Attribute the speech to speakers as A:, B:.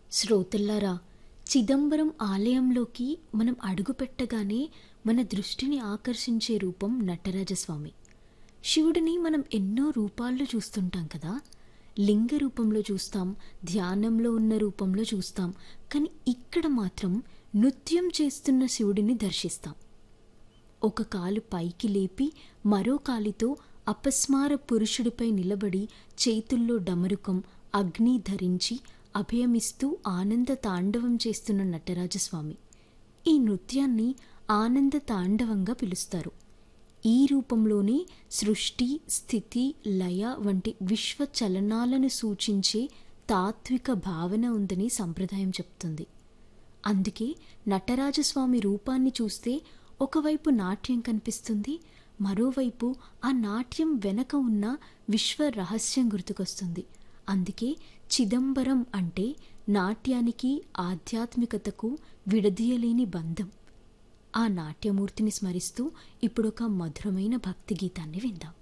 A: శ్రోతల్లారా చిదంబరం ఆలయంలోకి మనం అడుగుపెట్టగానే మన దృష్టిని ఆకర్షించే రూపం నటరాజస్వామి శివుడిని మనం ఎన్నో రూపాల్లో చూస్తుంటాం కదా లింగ రూపంలో చూస్తాం ధ్యానంలో ఉన్న రూపంలో చూస్తాం కానీ ఇక్కడ మాత్రం నృత్యం చేస్తున్న శివుడిని దర్శిస్తాం ఒక కాలు పైకి లేపి మరో కాలితో అపస్మార పురుషుడిపై నిలబడి చేతుల్లో డమరుకం అగ్ని ధరించి అభయమిస్తూ ఆనంద తాండవం చేస్తున్న నటరాజస్వామి ఈ నృత్యాన్ని ఆనంద తాండవంగా పిలుస్తారు ఈ రూపంలోనే సృష్టి స్థితి లయ వంటి విశ్వ చలనాలను సూచించే తాత్విక భావన ఉందని సంప్రదాయం చెప్తుంది అందుకే నటరాజస్వామి రూపాన్ని చూస్తే ఒకవైపు నాట్యం కనిపిస్తుంది మరోవైపు ఆ నాట్యం వెనక ఉన్న విశ్వ రహస్యం గుర్తుకొస్తుంది అందుకే చిదంబరం అంటే నాట్యానికి ఆధ్యాత్మికతకు విడదీయలేని బంధం ఆ నాట్యమూర్తిని స్మరిస్తూ ఇప్పుడొక మధురమైన భక్తి గీతాన్ని విందాం